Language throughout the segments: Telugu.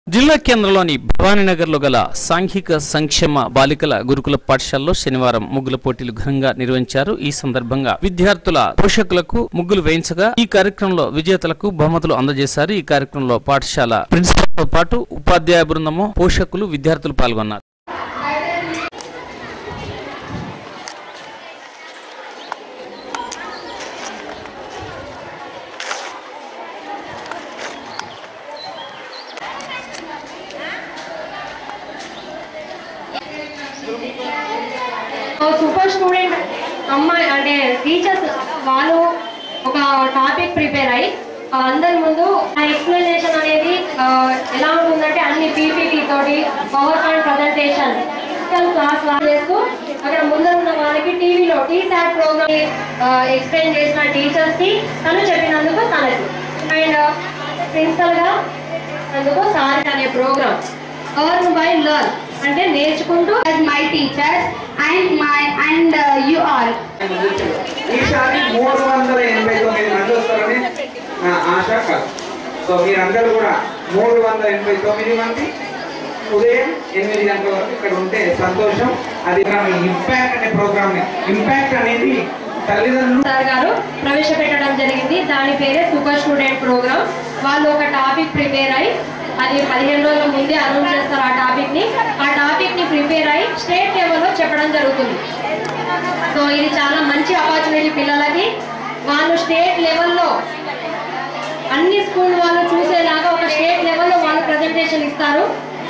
జిల్లా కేంద్రంలోని భవానీనగర్లో గల సాంఘిక సంక్షేమ బాలికల గురుకుల పాఠశాలలో శనివారం ముగ్గుల పోటీలు ఘనంగా నిర్వహించారు ఈ సందర్భంగా విద్యార్థుల పోషకులకు ముగ్గులు వేయించగా ఈ కార్యక్రమంలో విజేతలకు బహుమతులు అందజేశారు ఈ కార్యక్రమంలో పాఠశాల ప్రిన్సిపల్ తో పాటు ఉపాధ్యాయ బృందము పోషకులు విద్యార్థులు పాల్గొన్నారు సూపర్ స్టూడెంట్ అమ్మాయి అంటే టీచర్స్ వాళ్ళు ఒక టాపిక్ ప్రిపేర్ అయ్యి ఆ, అందరి ముందు ఆ ఎక్స్ప్లెనేషన్ అనేది ఆ, ఎలా ఉంటుందంటే అన్ని పీపీటీ తోటి పవర్ పాయింట్ ప్రజెంటేషన్ క్లాస్ చేస్తూ అక్కడ ముందర ఉన్న వాళ్ళకి టీవీలో టీ సాట్ ప్రోగ్రామ్ ఎక్స్ప్లెయిన్ చేసిన టీచర్స్ కి తను చెప్పినందుకు తనకి అండ్ ప్రిన్సిపల్ గా అందుకు సార్ అనే ప్రోగ్రామ్ ఎర్న్ బై లర్న్ అంటే నేర్చుకుంటూ as my teachers and my and uh, you all. ఈసారి మూడు వందల ఎనభై తొమ్మిది మంది వస్తారని నా ఆశ కాదు సో మీరందరూ కూడా మూడు వందల ఎనభై తొమ్మిది మంది ఉదయం ఎనిమిది గంటల వరకు ఇక్కడ ఉంటే సంతోషం అది ఇంపాక్ట్ అనే ప్రోగ్రామ్ ఇంపాక్ట్ అనేది తల్లిదండ్రులు సార్ గారు ప్రవేశపెట్టడం జరిగింది దాని పేరే సూపర్ స్టూడెంట్ ప్రోగ్రామ్ వాళ్ళు ఒక టాపిక్ ప్రిపేర్ అయ్యి అది పదిహేను రోజుల ముందే అనౌన్స్ చేస్తారు ఆ టాపిక్ ని ఆ టాపిక్ ని ప్రిపేర్ అయ్యి స్టేట్ లెవెల్లో చెప్పడం జరుగుతుంది సో ఇది చాలా మంచి ఆపర్చునిటీ పిల్లలకి వాళ్ళు స్టేట్ లెవెల్లో అన్ని స్కూల్ వాళ్ళు చూసేలాగా ఒక స్టేట్ లెవెల్లో వాళ్ళు ప్రజెంటేషన్ ఇస్తారు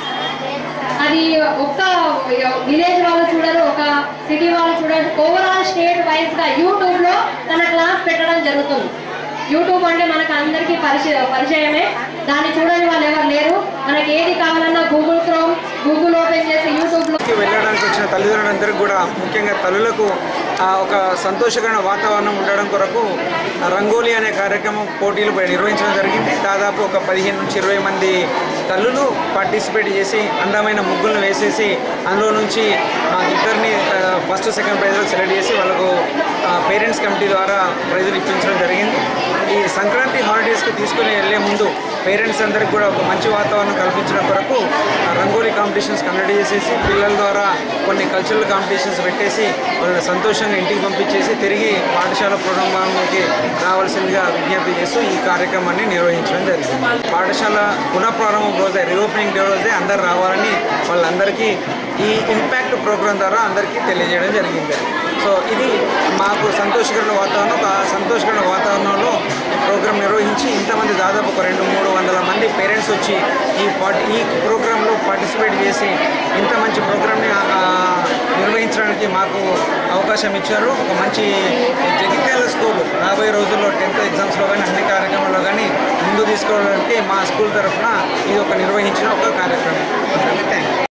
అది ఒక్క విలేజ్ వాళ్ళు చూడరు ఒక సిటీ వాళ్ళు చూడరు ఓవరాల్ స్టేట్ వైజ్ గా యూట్యూబ్ లో తన క్లాస్ పెట్టడం జరుగుతుంది యూట్యూబ్ అంటే మనకు అందరికీ పరిచయ పరిచయమే దాన్ని చూడని వాళ్ళు ఎవరు లేరు మనకి ఏది కావాలన్నా గూగుల్ క్రోమ్ గూగుల్ ఓపెన్ చేసి యూట్యూబ్ లో కి వెళ్ళడానికి వచ్చిన తల్లిదండ్రులందరికీ కూడా ముఖ్యంగా తల్లులకు ఆ, ఒక సంతోషకరమైన వాతావరణం ఉండడం కొరకు ఆ, రంగోలీ అనే కార్యక్రమం పోటీలు నిర్వహించడం జరిగింది దాదాపు ఒక పదిహేను నుంచి ఇరవై మంది తల్లులు పార్టిసిపేట్ చేసి అందమైన ముగ్గులను వేసేసి అందులో నుంచి మా ఇద్దరిని ఫస్ట్ సెకండ్ ప్రైజ్లో సెలెక్ట్ చేసి వాళ్ళకు పేరెంట్స్ కమిటీ ద్వారా ప్రైజులు ఇప్పించడం జరిగింది ఈ సంక్రాంతి హాలిడేస్కి తీసుకుని వెళ్ళే ముందు పేరెంట్స్ అందరికి కూడా ఒక మంచి వాతావరణం కల్పించడం కొరకు ఆ, రంగోలీ కాంపిటీషన్స్ కండక్ట్ చేసేసి పిల్లల ద్వారా కొన్ని కల్చరల్ కాంపిటీషన్స్ పెట్టేసి వాళ్ళని సంతోషంగా ఇంటికి పంపించేసి తిరిగి పాఠశాల ప్రారంభానికి రావాల్సిందిగా విజ్ఞప్తి చేస్తూ ఈ కార్యక్రమాన్ని నిర్వహించడం జరిగింది పాఠశాల పునఃప్రారంభం రోజే రీఓపెనింగ్ డే రోజే అందరు రావాలని వాళ్ళందరికీ ఈ ఇంపాక్ట్ ప్రోగ్రాం ద్వారా అందరికీ తెలియజేయడం జరిగింది సో ఇది మాకు సంతోషకరమైన వాతావరణం ఒక సంతోషకరమైన వాతావరణంలో ఈ ప్రోగ్రాం నిర్వహించి ఇంతమంది దాదాపు ఒక రెండు మూడు వందల మంది పేరెంట్స్ వచ్చి ఈ పార్టీ ఈ ప్రోగ్రాంలో పార్టిసిపేట్ చేసి ఇంత మంచి ప్రోగ్రామ్ని ఆ, నిర్వహించడానికి మాకు అవకాశం ఇచ్చారు ఒక మంచి జగిత్యాల స్కూల్ రాబోయే రోజుల్లో టెన్త్ ఎగ్జామ్స్లో కానీ అన్ని కార్యక్రమాల్లో కానీ ముందు తీసుకోవడానికి మా స్కూల్ తరఫున ఇది ఒక నిర్వహించిన ఒక కార్యక్రమం థ్యాంక్ యూ